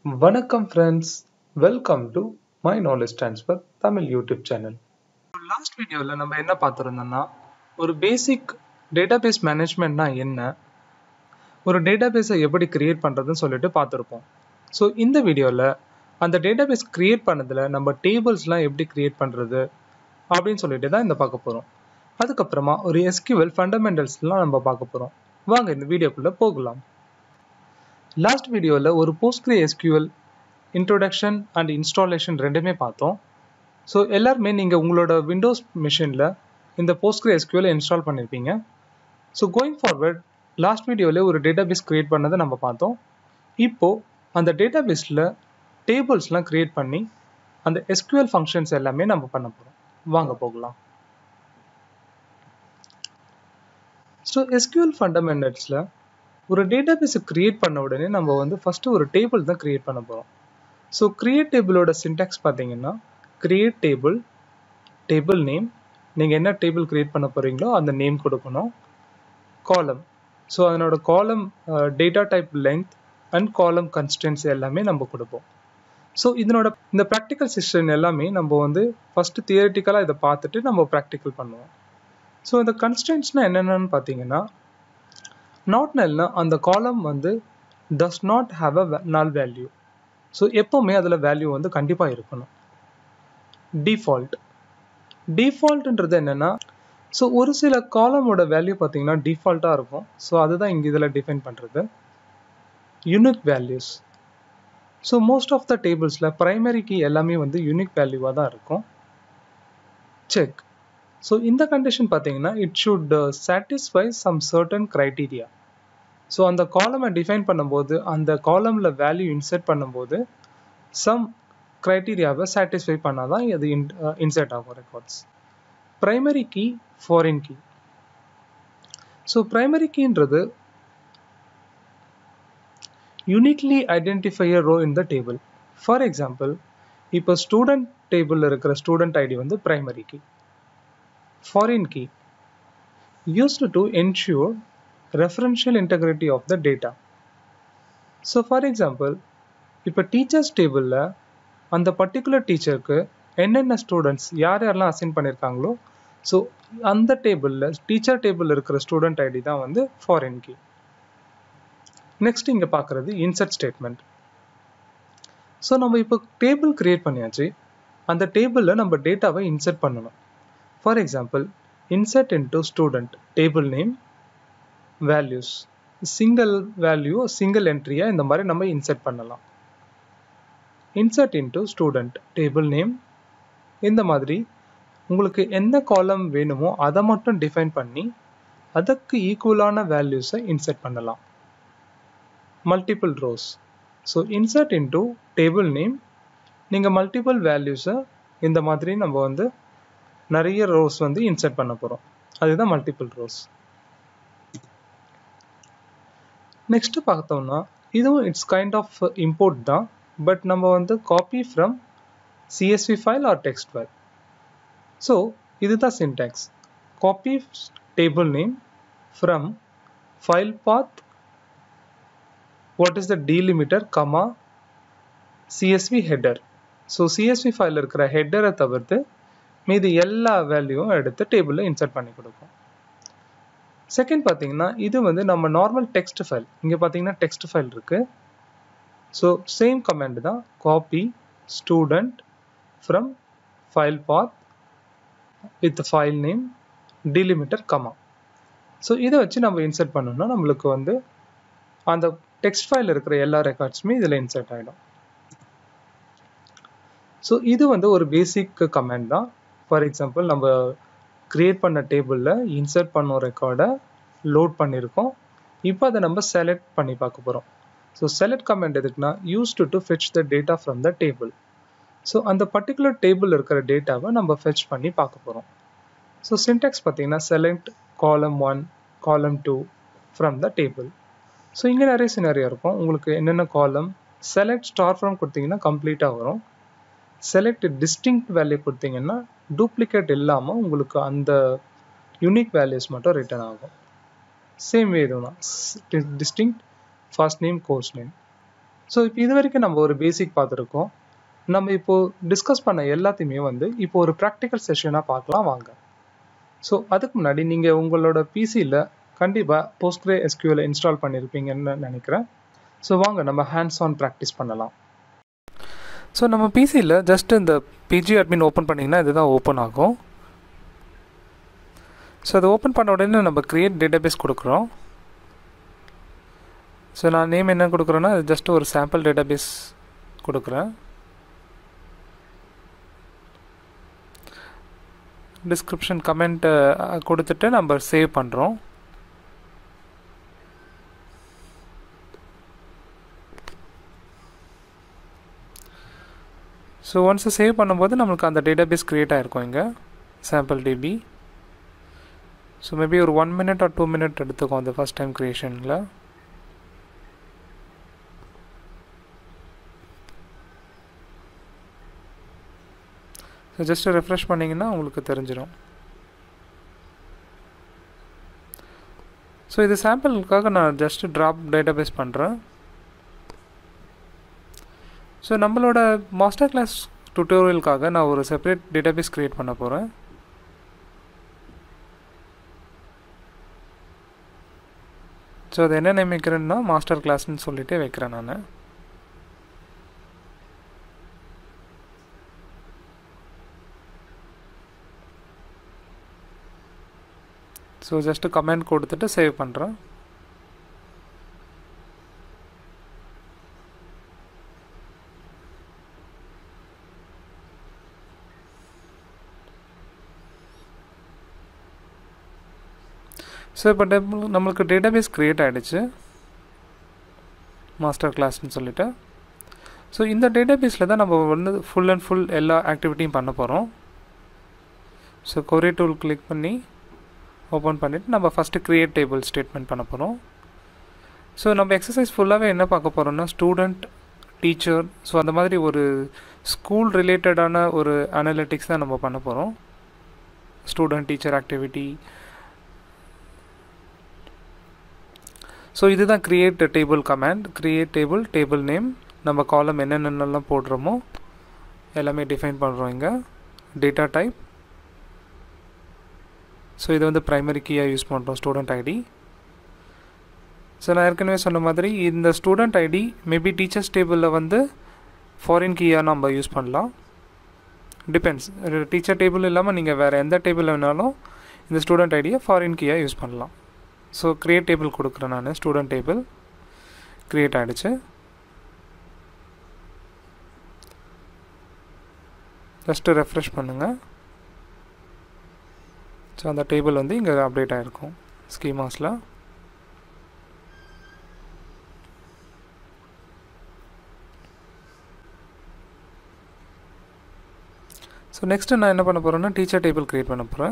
வணக்கம் friends welcome to my knowledge transfer Tamil YouTube channel last வீடியோவில் நம்ம என்ன பார்த்துருந்தோம்னா ஒரு பேசிக் டேட்டாபேஸ் மேனேஜ்மெண்ட்னா என்ன ஒரு டேட்டாபேஸை எப்படி கிரியேட் பண்ணுறதுன்னு சொல்லிட்டு பார்த்துருப்போம் ஸோ இந்த வீடியோவில் அந்த டேட்டாபேஸ் கிரியேட் பண்ணதில் நம்ம டேபிள்ஸ்லாம் எப்படி கிரியேட் பண்ணுறது அப்படின்னு சொல்லிட்டு தான் இந்த பார்க்க போகிறோம் அதுக்கப்புறமா ஒரு எஸ்கியூஎல் ஃபண்டமெண்டல்ஸ்லாம் நம்ம பார்க்க போகிறோம் வாங்க இந்த வீடியோக்குள்ளே போகலாம் லாஸ்ட் வீடியோவில் ஒரு PostgreSQL introduction and installation ரெண்டுமே பார்த்தோம் ஸோ எல்லாருமே நீங்கள் உங்களோட விண்டோஸ் மிஷினில் இந்த போஸ்ட்கிரி எஸ்கியூஎல் இன்ஸ்டால் பண்ணியிருப்பீங்க ஸோ கோயிங் ஃபார்வர்ட் லாஸ்ட் வீடியோவில் ஒரு டேட்டாபேஸ் க்ரியேட் பண்ணதை நம்ம பார்த்தோம் இப்போது அந்த டேட்டாபேஸில் டேபிள்ஸ்லாம் க்ரியேட் பண்ணி அந்த எஸ்கியூஎல் ஃபங்க்ஷன்ஸ் எல்லாமே நம்ம பண்ண போகிறோம் வாங்க போகலாம் ஸோ எஸ்கியூஎல் ஃபண்டமெண்டல்ஸில் ஒரு டேட்டாபேஸை க்ரியேட் பண்ண உடனே நம்ம வந்து ஃபஸ்ட்டு ஒரு டேபிள் தான் க்ரியேட் பண்ண போகிறோம் ஸோ க்ரியேட் டேபிளோட சின்டாக்ஸ் பார்த்தீங்கன்னா க்ரியேட் டேபிள் டேபிள் நேம் நீங்கள் என்ன டேபிள் க்ரியேட் பண்ண போகிறீங்களோ அந்த நேம் கொடுக்கணும் காலம் ஸோ அதனோட காலம் டேட்டா டைப் லென்த் அண்ட் காலம் கன்ஸ்டன்ஸ் எல்லாமே நம்ம கொடுப்போம் ஸோ இதனோட இந்த ப்ராக்டிக்கல் சிஸ்டம் எல்லாமே நம்ம வந்து ஃபஸ்ட்டு தியரிட்டிக்கலாக இதை பார்த்துட்டு நம்ம ப்ராக்டிக்கல் பண்ணுவோம் ஸோ இந்த கன்ஸ்டன்ட்ஸ்னால் என்னென்னு பார்த்தீங்கன்னா நாட் நல்னா அந்த காலம் வந்து டஸ் நாட் ஹாவ் அ நல் வேல்யூ ஸோ எப்போவுமே அதில் வேல்யூ வந்து கண்டிப்பாக இருக்கணும் டிஃபால்ட் டிஃபால்ட்ன்றது என்னென்னா ஸோ ஒரு சில காலமோட வேல்யூ பார்த்தீங்கன்னா டிஃபால்ட்டாக இருக்கும் ஸோ அதுதான் இங்கே இதில் டிஃபைன் பண்ணுறது unique values so most of the டேபிள்ஸில் ப்ரைமரி கீ எல்லாமே வந்து யூனிக் வேல்யூவாக தான் இருக்கும் செக் ஸோ இந்த கண்டிஷன் பார்த்தீங்கன்னா it should satisfy some certain criteria so அந்த காலமை டிஃபைன் பண்ணும்போது அந்த காலமில் வேல்யூ இன்சர்ட் பண்ணும்போது சம் க்ரைட்டீரியாவை சாட்டிஸ்ஃபை பண்ணால் தான் இது இன் இன்சர்ட் ஆகும் records primary key foreign key so primary கீன்றது uniquely identify row in the table for example இப்போ ஸ்டூடெண்ட் டேபிளில் இருக்கிற ஸ்டூடெண்ட் ஐடி வந்து primary key foreign key used to ensure referential integrity of the data. So for example, இப்போ teachers டேபிளில் அந்த particular டீச்சருக்கு என்னென்ன ஸ்டூடெண்ட்ஸ் யார் யாரெல்லாம் அசைன் பண்ணியிருக்காங்களோ ஸோ அந்த டேபிளில் டீச்சர் டேபிளில் இருக்கிற ஸ்டூடெண்ட் ஐடி தான் வந்து ஃபாரின் கீ நெக்ஸ்ட் இங்கே பார்க்குறது இன்சர்ட் ஸ்டேட்மெண்ட் ஸோ நம்ம இப்போ டேபிள் கிரியேட் பண்ணியாச்சு அந்த டேபிளில் நம்ம டேட்டாவை இன்சர்ட் பண்ணணும் for example insert into student table name values single value single என்ட்ரியாக இந்த மாதிரி நம்ம இன்சர்ட் பண்ணலாம் insert into student table name இந்த மாதிரி உங்களுக்கு எந்த காலம் வேணுமோ அதை மட்டும் டிஃபைன் பண்ணி அதுக்கு ஈக்குவலான வேல்யூஸை இன்சர்ட் பண்ணலாம் multiple rows so insert into table name நீங்கள் மல்டிபிள் வேல்யூஸை இந்த மாதிரி நம்ம வந்து நிறைய ரோஸ் வந்து இன்சர்ட் பண்ண போகிறோம் அதுதான் மல்டிபிள் ரோஸ் நெக்ஸ்ட் பார்த்தோம்னா இதுவும் இட்ஸ் கைண்ட் ஆஃப் இம்போர்ட் தான் பட் நம்ம வந்து copy from CSV file or text file so இதுதான் syntax copy table name from file path what is the delimiter comma CSV header so CSV file இருக்கிற ஹெட்டரை தவிர்த்து மீதி எல்லா வேல்யூவும் எடுத்து டேபிளில் இன்சர்ட் பண்ணி கொடுக்கும் செகண்ட் பார்த்தீங்கன்னா இது வந்து நம்ம நார்மல் டெக்ஸ்ட் ஃபைல் இங்கே பார்த்தீங்கன்னா டெக்ஸ்ட் ஃபைல் இருக்கு ஸோ சேம் கமெண்ட் தான் copy student from file path with file name delimiter comma so இதை வச்சு நம்ம இன்சர்ட் பண்ணோம்னா நம்மளுக்கு வந்து அந்த டெக்ஸ்ட் ஃபைல் இருக்கிற எல்லா ரெக்கார்ட்ஸுமே இதில் இன்சர்ட் ஆகிடும் ஸோ இது வந்து ஒரு பேசிக் கமெண்ட் தான் ஃபார் எக்ஸாம்பிள் நம்ம க்ரியேட் பண்ண டேபிளில் இன்சர்ட் பண்ணோம் ரெக்கார்டை லோட் பண்ணியிருக்கோம் இப்போ அதை நம்ம செலக்ட் பண்ணி பார்க்க போகிறோம் ஸோ செலக்ட் கமெண்ட் எதுக்குன்னா used to fetch the data from the table so அந்த பர்டிகுலர் டேபிள் இருக்கிற டேட்டாவை நம்ம ஃபெச் பண்ணி பார்க்க போகிறோம் ஸோ சின்டெக்ஸ் பார்த்தீங்கன்னா select column one column two from the table so இங்கே நிறைய சினாரியா இருக்கும் உங்களுக்கு என்னென்ன காலம் செலக்ட் ஸ்டார் ஃப்ரம் கொடுத்தீங்கன்னா கம்ப்ளீட்டாக வரும் செலக்ட் டிஸ்டிங்க்ட் வேல்யூ கொடுத்தீங்கன்னா டூப்ளிகேட் இல்லாமல் உங்களுக்கு அந்த யூனிக் வேல்யூஸ் மட்டும் ரிட்டர்ன் ஆகும் சேம் வே இதுதான் distinct first name course name so இப்போ இது வரைக்கும் நம்ம ஒரு பேசிக் பார்த்துருக்கோம் நம்ம இப்போ டிஸ்கஸ் பண்ண எல்லாத்தையுமே வந்து இப்போ ஒரு ப்ராக்டிக்கல் செஷனாக பார்க்கலாம் வாங்க ஸோ அதுக்கு முன்னாடி நீங்கள் உங்களோட பிசியில் கண்டிப்பாக போஸ்ட்கிரே எஸ்கியூவில் இன்ஸ்டால் பண்ணியிருப்பீங்கன்னு நினைக்கிறேன் ஸோ வாங்க நம்ம ஹேண்ட்ஸ் ஆன் ப்ராக்டிஸ் பண்ணலாம் ஸோ நம்ம பிசியில் ஜஸ்ட் இந்த பிஜி அட்மின் ஓப்பன் பண்ணிங்கன்னா இதுதான் ஓப்பன் ஆகும் ஸோ அதை ஓப்பன் பண்ண உடனே நம்ம க்ரியேட் டேட்டாபேஸ் கொடுக்குறோம் ஸோ நான் நேம் என்ன கொடுக்குறேன்னா இது ஜஸ்ட் ஒரு சாம்பிள் டேட்டாபேஸ் கொடுக்குறேன் டிஸ்கிரிப்ஷன் கமெண்ட்டை கொடுத்துட்டு நம்ம சேவ் பண்ணுறோம் ஸோ ஒன்ஸ் சேவ் பண்ணும்போது நம்மளுக்கு அந்த டேட்டாபேஸ் க்ரியேட் ஆகிருக்கும் இங்கே சாம்பிள் டிபி ஸோ மேபி ஒரு one minute or two minute எடுத்துக்கும் அந்த ஃபஸ்ட் டைம் க்ரியேஷனில் ஸோ ஜஸ்ட்டு ரெஃப்ரெஷ் பண்ணிங்கன்னா உங்களுக்கு தெரிஞ்சிடும் ஸோ இது சாம்பிளுக்காக நான் ஜஸ்ட் ட்ராப் டேட்டாபேஸ் பண்ணுறேன் ஸோ நம்மளோட மாஸ்டர் கிளாஸ் டுட்டோரியலுக்காக நான் ஒரு செப்பரேட் டேட்டாபேஸ் க்ரியேட் பண்ண போகிறேன் ஸோ அது என்ன நேம் வைக்கிறேன்னா மாஸ்டர் கிளாஸ்ன்னு சொல்லிட்டு வைக்கிறேன் நான் ஸோ ஜஸ்ட்டு கமெண்ட் கொடுத்துட்டு சேவ் பண்ணுறேன் ஸோ இப்போ நம்மளுக்கு டேட்டாபேஸ் க்ரியேட் ஆகிடுச்சு மாஸ்டர் கிளாஸ்னு சொல்லிட்டு ஸோ இந்த டேட்டாபேஸில் தான் நம்ம வந்து ஃபுல் அண்ட் ஃபுல் எல்லா ஆக்டிவிட்டியும் பண்ண போகிறோம் ஸோ கொரி டூல் கிளிக் பண்ணி ஓப்பன் பண்ணிவிட்டு நம்ம ஃபஸ்ட்டு க்ரியேட் டேபிள் ஸ்டேட்மெண்ட் பண்ண போகிறோம் ஸோ நம்ம எக்ஸசைஸ் ஃபுல்லாகவே என்ன பார்க்க போகிறோம்னா ஸ்டூடெண்ட் டீச்சர் ஸோ அந்த மாதிரி ஒரு ஸ்கூல் ரிலேட்டடான ஒரு அனலிட்டிக்ஸ் தான் நம்ம பண்ண போகிறோம் ஸ்டூடெண்ட் டீச்சர் ஆக்டிவிட்டி ஸோ இதுதான் create table command create table table name நம்ம காலம் என்னென்னலாம் போடுறோமோ எல்லாமே டிஃபைன் பண்ணுறோம் இங்கே டேட்டா டைப் ஸோ இது வந்து ப்ரைமரி கீயாக யூஸ் பண்ணுறோம் ஸ்டூடெண்ட் ஐடி ஸோ நான் ஏற்கனவே சொன்ன மாதிரி இந்த ஸ்டூடெண்ட் ஐடி மேபி டீச்சர்ஸ் டேபிளில் வந்து ஃபாரின் கீயாக நம்ம யூஸ் பண்ணலாம் டிபெண்ட்ஸ் டீச்சர் டேபிள் இல்லாமல் நீங்கள் வேறு எந்த டேபிளில் வேணாலும் இந்த ஸ்டூடெண்ட் ஐடியை ஃபாரின் கீயாக யூஸ் பண்ணலாம் ஸோ க்ரியேட் டேபிள் கொடுக்குறேன் நான் ஸ்டூடெண்ட் டேபிள் க்ரியேட் ஆகிடுச்சு ஜஸ்ட்டு ரெஃப்ரெஷ் பண்ணுங்கள் ஸோ அந்த டேபிள் வந்து இங்கே அப்டேட் ஆகிருக்கும் ஸ்கீமாஸில் ஸோ நெக்ஸ்ட்டு நான் என்ன பண்ண போகிறேன்னா டீச்சர் டேபிள் க்ரியேட் பண்ண போகிறேன்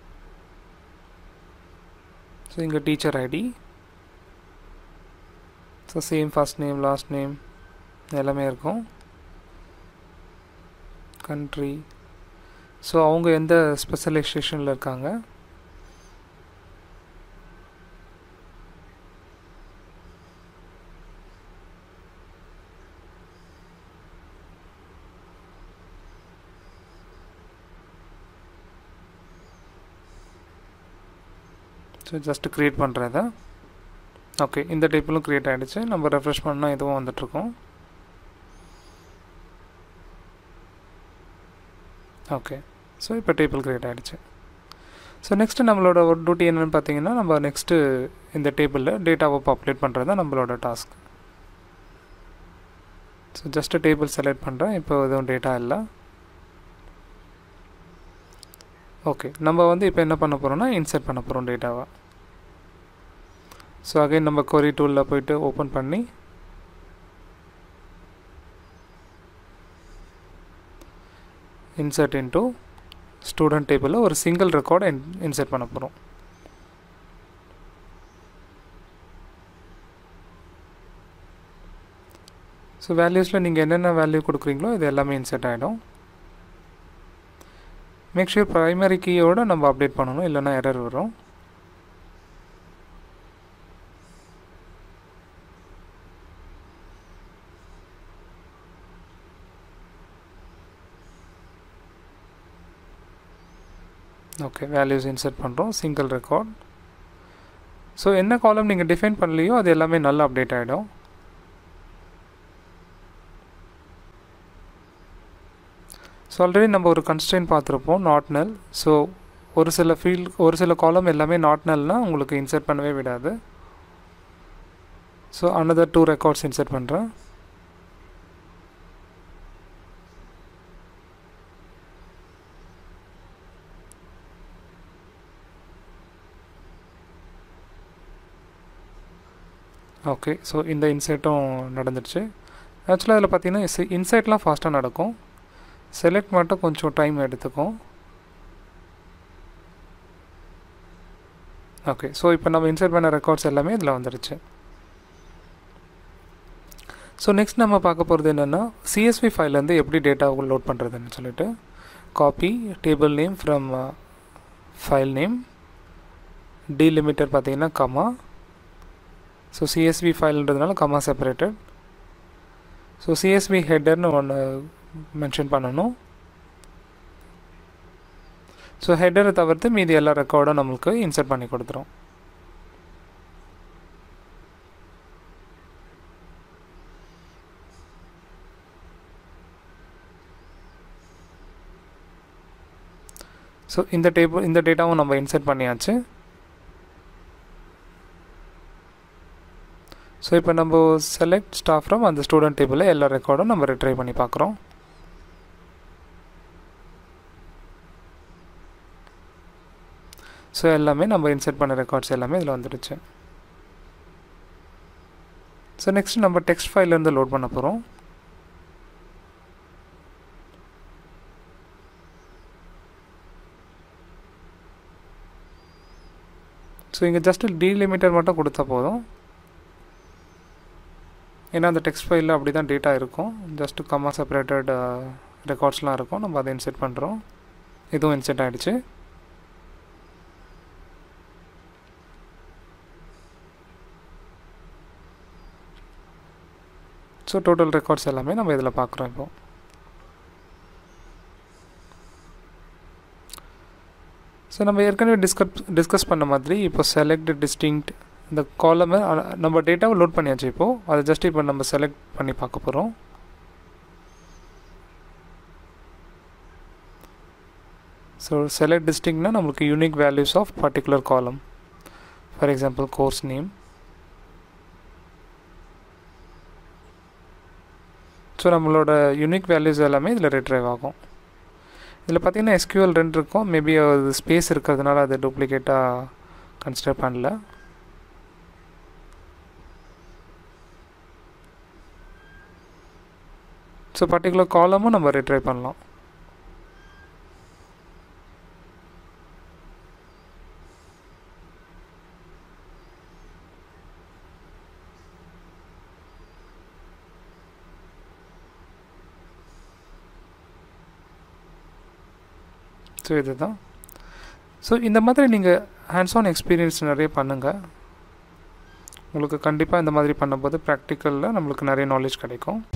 ஸோ இங்கே teacher ID so same first name last name எல்லாமே இருக்கும் கண்ட்ரி ஸோ அவங்க எந்த ஸ்பெஷலைசேஷனில் இருக்காங்க ஸோ ஜஸ்ட்டு க்ரியேட் பண்ணுறத ஓகே இந்த டைப்பிலும் க்ரியேட் ஆகிடுச்சு நம்ம ரெஃப்ரெஷ் பண்ணால் இதுவும் வந்துட்ருக்கோம் ஓகே ஸோ இப்போ டேபிள் க்ரியேட் ஆகிடுச்சு ஸோ நெக்ஸ்ட்டு நம்மளோட ஒரு டியூட்டி என்னென்னு பார்த்தீங்கன்னா நம்ம நெக்ஸ்ட்டு இந்த டேபிளில் டேட்டாவை பாப்புலேட் பண்ணுறது தான் நம்மளோட task so just table select பண்ணுறேன் இப்போ எதுவும் டேட்டா இல்லை ஓகே நம்ம வந்து இப்போ என்ன பண்ண போகிறோம்னா இன்சர்ட் பண்ண போகிறோம் டேட்டாவை ஸோ அகைன் நம்ம கொரி டூலில் போயிட்டு ஓப்பன் பண்ணி இன்சர்ட் இன்ட்டு ஸ்டூடெண்ட் டேபிளில் ஒரு சிங்கிள் ரெக்கார்டை இன் இன்சர்ட் பண்ண போகிறோம் ஸோ வேல்யூஸில் நீங்கள் என்னென்ன வேல்யூ கொடுக்குறீங்களோ இது எல்லாமே இன்சர்ட் ஆகிடும் மேக் ஷூர் ப்ரைமரி கீயோடு நம்ம அப்டேட் பண்ணணும் இல்லைன்னா எரர் வரும் ஓகே வேல்யூஸ் இன்சர்ட் பண்ணுறோம் சிங்கிள் ரெக்கார்ட் ஸோ என்ன காலம் நீங்கள் டிஃபைன் பண்ணலையோ அது எல்லாமே நல்லா அப்டேட் ஆகிடும் ஸோ ஆல்ரெடி நம்ம ஒரு கன்ஸ்டன்ட் பார்த்துருப்போம் நாட் நல் ஸோ ஒரு சில ஃபீல்ட் ஒரு சில காலம் எல்லாமே நாட் நல்னால் உங்களுக்கு இன்சர்ட் பண்ணவே விடாது so another two records insert பண்ணுறேன் ஓகே ஸோ இந்த இன்சைட்டும் நடந்துடுச்சு ஆக்சுவலாக அதில் பார்த்தீங்கன்னா இன்சைட்லாம் ஃபாஸ்ட்டாக நடக்கும் செலக்ட் மட்டும் கொஞ்சம் டைம் எடுத்துக்கும் ஓகே ஸோ இப்போ நம்ம இன்சர்ட் பண்ண ரெக்கார்ட்ஸ் எல்லாமே இதில் வந்துடுச்சு ஸோ நெக்ஸ்ட் நம்ம பார்க்க போகிறது என்னென்னா சிஎஸ்வி ஃபைல்லேருந்து எப்படி டேட்டா லோட் பண்ணுறதுன்னு சொல்லிட்டு copy table name from file name delimiter பார்த்தீங்கன்னா கமா ஸோ சிஎஸ்வி ஃபைல்ன்றதுனால கமா செப்பரேட்டட் ஸோ சிஎஸ்வி ஹெட்டர்னு ஒன்று மென்ஷன் பண்ணணும் ஸோ ஹெட்டரை தவிர்த்து மீதி எல்லா ரெக்கார்டும் நம்மளுக்கு இன்சர்ட் பண்ணி கொடுத்துரும் ஸோ இந்த டேபிள் இந்த டேட்டாவும் நம்ம இன்சர்ட் பண்ணியாச்சு ஸோ இப்போ நம்ம செலக்ட் ஸ்டாஃப் ஃப்ரம் அந்த ஸ்டூடெண்ட் டேபிளில் எல்லா ரெக்கார்டும் நம்ம ரிட்ரை பண்ணி பார்க்குறோம் ஸோ எல்லாமே நம்ம இன்சர்ட் பண்ண ரெக்கார்ட்ஸ் எல்லாமே இதில் வந்துடுச்சு ஸோ நெக்ஸ்ட் நம்ம டெக்ஸ்ட் ஃபைல்லேருந்து லோட் பண்ண போகிறோம் ஸோ இங்கே ஜஸ்ட் டீலிமிட்டர் மட்டும் கொடுத்தா போதும் ஏன்னா அந்த டெக்ஸ்ட் ஃபைலில் அப்படி தான் டேட்டா இருக்கும் ஜஸ்ட்டு கம்மா செப்பரேட்டட் ரெக்கார்ட்ஸ்லாம் இருக்கும் நம்ம அதை இன்செர்ட் பண்ணுறோம் இதுவும் இன்செர்ட் ஆகிடுச்சு ஸோ டோட்டல் ரெக்கார்ட்ஸ் எல்லாமே நம்ம இதில் பார்க்குறோம் இப்போ ஸோ நம்ம ஏற்கனவே டிஸ்கஸ் டிஸ்கஸ் பண்ண மாதிரி இப்போ செலக்ட் டிஸ்டிங்க்ட் இந்த காலமை நம்ம டேட்டாவை லோட் பண்ணியாச்சு இப்போது அதை ஜஸ்ட் இப்போ நம்ம செலக்ட் பண்ணி பார்க்க போகிறோம் ஸோ செலக்ட் டிஸ்டிங்க்னா நம்மளுக்கு unique values of particular column for example course name so நம்மளோட யூனிக் வேல்யூஸ் எல்லாமே இதில் ரிட்ரைவ் ஆகும் இதில் பார்த்தீங்கன்னா எஸ்கியூஎல் ரெண்டு இருக்கும் மேபி அது ஸ்பேஸ் இருக்கிறதுனால அது டூப்ளிகேட்டாக கன்சிடர் பண்ணல ஸோ பர்டிகுலர் காலமும் நம்ம ரிட்ரை பண்ணலாம் ஸோ இதுதான் ஸோ இந்த மாதிரி நீங்கள் ஹேண்ட்ஸ் ஆன் எக்ஸ்பீரியன்ஸ் நிறைய பண்ணுங்கள் உங்களுக்கு கண்டிப்பாக இந்த மாதிரி பண்ணும்போது ப்ராக்டிக்கலில் நம்மளுக்கு நிறைய நாலேஜ் கிடைக்கும்